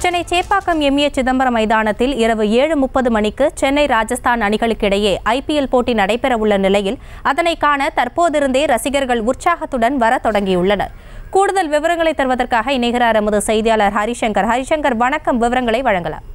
Chennai Chepauk MA Chidambaram மைதானத்தில் இரவு ஏழு முப்பது மணிக்கு சென்னை ராஜஸ்தான் அணிகளுக்கிடையே ஐபிஎல் போட்டி நடைபெறவுள்ள நிலையில் அதனை காண தற்போதிருந்தே ரசிகர்கள் உற்சாகத்துடன் வர தொடங்கியுள்ளனர் கூடுதல் விவரங்களை தருவதற்காக இணைகிறார் எமது செய்தியாளர் ஹரிசங்கர் ஹரிசங்கர் வணக்கம் விவரங்களை வழங்கலாம்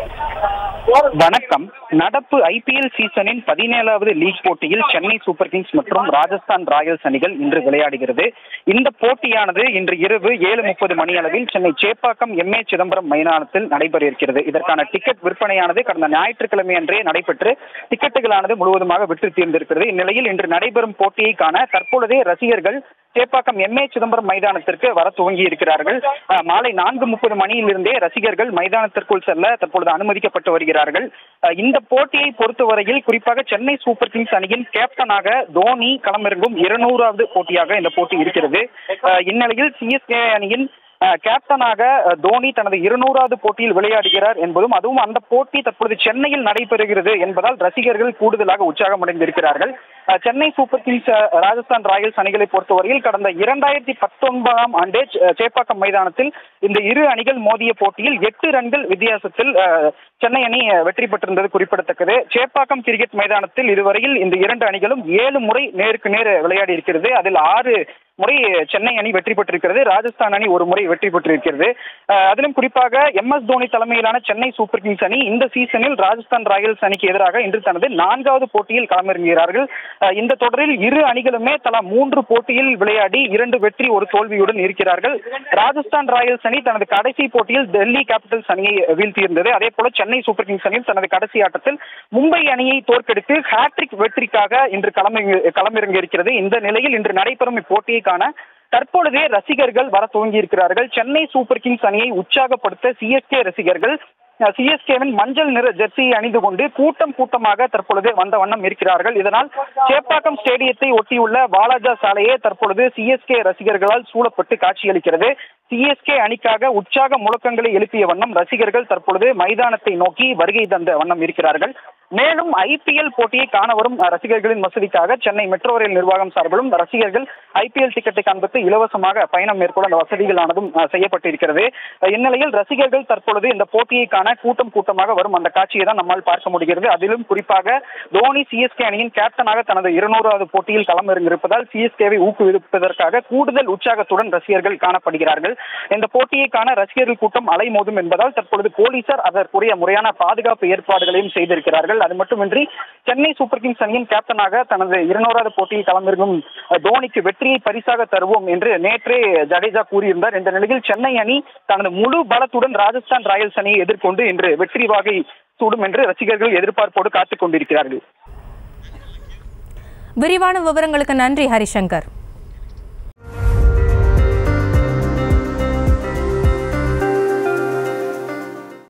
வணக்கம் நடப்பு ஐபிஎல் சீசனின் பதினேழாவது லீக் போட்டியில் சென்னை சூப்பர் கிங்ஸ் மற்றும் ராஜஸ்தான் ராயல்ஸ் அணிகள் இன்று விளையாடுகிறது இந்த போட்டியானது இன்று இரவு ஏழு முப்பது மணி அளவில் சென்னை சேப்பாக்கம் எம்ஏ சிதம்பரம் மைதானத்தில் நடைபெற இருக்கிறது இதற்கான டிக்கெட் விற்பனையானது கடந்த ஞாயிற்றுக்கிழமை அன்றே நடைபெற்று டிக்கெட்டுகளானது முழுவதுமாக விற்று தீர்ந்திருக்கிறது இந்நிலையில் இன்று நடைபெறும் போட்டியை காண தற்பொழுதே ரசிகர்கள் சேப்பாக்கம் எம்ஏ சிதம்பரம் மைதானத்திற்கு வர துவங்கி இருக்கிறார்கள் அஹ், மாலை நான்கு முப்பது மணியிலிருந்தே ரசிகர்கள் மைதானத்திற்குள் செல்ல தற்பொழுது அனுமதிக்கப்பட்டு வருகிறார்கள் அஹ், இந்த போட்டியை பொறுத்தவரையில் குறிப்பாக சென்னை சூப்பர் கிங்ஸ் அணியின் கேப்டனாக தோனி களமிறங்கும் இருநூறாவது போட்டியாக இந்த போட்டி இருக்கிறது அஹ், இந்நிலையில் சிஎஸ்கே அணியின் அஹ், கேப்டனாக அஹ், தோனி தனது இருநூறாவது போட்டியில் விளையாடுகிறார் என்பதும் அதுவும் அந்த போட்டி தற்பொழுது சென்னையில் நடைபெறுகிறது என்பதால் ரசிகர்கள் கூடுதலாக உற்சாகமடைந்திருக்கிறார்கள் அஹ், சென்னை சூப்பர் கிங்ஸ் அஹ், ராஜஸ்தான் ராயல்ஸ் அணிகளை பொறுத்தவரையில் கடந்த இரண்டாயிரத்தி பத்தொன்பதாம் ஆண்டே சே- சேப்பாக்கம் மைதானத்தில் இந்த இரு அணிகள் மோதிய போட்டியில் எட்டு ரன்கள் வித்தியாசத்தில் அஹ், சென்னை அணி அஹ், வெற்றி பெற்றிருந்தது குறிப்பிடத்தக்கது சேப்பாக்கம் கிரிக்கெட் மைதானத்தில் இதுவரையில் இந்த இரண்டு அணிகளும் ஏழு முறை நேருக்கு நேர் விளையாடி இருக்கிறது அதில் ஆறு முறை சென்னை அணி வெற்றி பெற்றிருக்கிறது ராஜஸ்தான் அணி ஒரு முறை வெற்றி பெற்றிருக்கிறது அஹ், அதிலும் குறிப்பாக எம் எஸ் தோனி தலைமையிலான சென்னை சூப்பர் கிங்ஸ் அணி இந்த சீசனில் ராஜஸ்தான் ராயல்ஸ் அணிக்கு எதிராக இன்று தனது நான்காவது போட்டியில் களமிறங்குகிறார்கள் அஹ், இந்த தொடரில் இரு அணிகளுமே தலா மூன்று போட்டியில் விளையாடி இரண்டு வெற்றி ஒரு தோல்வியுடன் இருக்கிறார்கள் ராஜஸ்தான் ராயல்ஸ் அணி தனது கடைசி போட்டியில் டெல்லி கேபிட்டல்ஸ் அணியை வீழ்த்தியிருந்தது அதே போல சென்னை சூப்பர் கிங்ஸ் அணி தனது கடைசி ஆட்டத்தில் மும்பை அணியை தோற்கடித்து ஹேட்ரிக் வெற்றிக்காக இன்று களமிறங்கி களமிறங்க இருக்கிறது இந்த நிலையில் இன்று நடைபெறும் இப்போட்டியை காண தற்பொழுதே ரசிகர்கள் வர துவங்கி இருக்கிறார்கள் சென்னை சூப்பர் கிங்ஸ் அணியை உற்சாகப்படுத்த சிஎஸ்கே ரசிகர்கள் சிஎஸ்கேவின் மஞ்சள் நிற ஜெர்சியை அணிந்து கொண்டு கூட்டம் கூட்டமாக தற்பொழுது வந்த வண்ணம் இருக்கிறார்கள் இதனால் சேப்பாக்கம் ஸ்டேடியத்தை ஒட்டியுள்ள வாலாஜா சாலையே தற்பொழுது சிஎஸ்கே ரசிகர்களால் சூழப்பட்டு காட்சியளிக்கிறது சிஎஸ்கே அணிக்காக உற்சாக முழக்கங்களை எழுப்பிய வண்ணம் ரசிகர்கள் தற்பொழுது மைதானத்தை நோக்கி வருகை தந்த வண்ணம் இருக்கிறார்கள் மேலும் ஐபிஎல் போட்டியை காண வரும் அஹ், ரசிகர்களின் வசதிக்காக சென்னை மெட்ரோ ரயில் நிர்வாகம் சார்பிலும் ரசிகர்கள் ஐபிஎல் டிக்கெட்டை காண்பித்து இலவசமாக பயணம் மேற்கொள்ள அந்த வசதிகளானதும் அஹ், செய்யப்பட்டிருக்கிறது அஹ், இந்நிலையில் ரசிகர்கள் தற்பொழுது இந்த போட்டியை காண கூட்டம் கூட்டமாக வரும் அந்த காட்சியை தான் நம்மால் பார்க்க முடிகிறது அதிலும் குறிப்பாக தோனி சிஎஸ்கே அணியின் கேப்டனாக தனது இருநூறாவது போட்டியில் களமிறங்கியிருப்பதால் சிஎஸ்கேவை ஊக்குவிப்பதற்காக கூடுதல் உற்சாகத்துடன் ரசிகர்கள் காணப்படுகிறார்கள் இந்த போட்டியை காண ரசிகர்கள் கூட்டம் அலைமோதும் என்பதால் தற்பொழுது போலீசார் அதற்குரிய முறையான பாதுகாப்பு ஏற்பாடுகளையும் செய்திருக்கிறார்கள் அது மட்டுமின்றி சென்னை சூப்பர் கிங்ஸ் அணியின் கேப்டனாக தனது இருநூறாவது போட்டியில் களமிறங்கும் அஹ், தோனிக்கு வெற்றியை பரிசாக தருவோம் என்று நேற்றே ஜடேஜா கூறியிருந்தார் இந்த நிலையில் சென்னை அணி தனது முழு பலத்துடன் ராஜஸ்தான் ராயல்ஸ் அணியை எதிர்கொண்டு இன்று வெற்றி வாகை சூடும் என்று ரசிகர்கள் எதிர்பார்ப்போடு காத்துக் கொண்டிருக்கிறார்கள் விரிவான விவரங்களுக்கு நன்றி ஹரிசங்கர்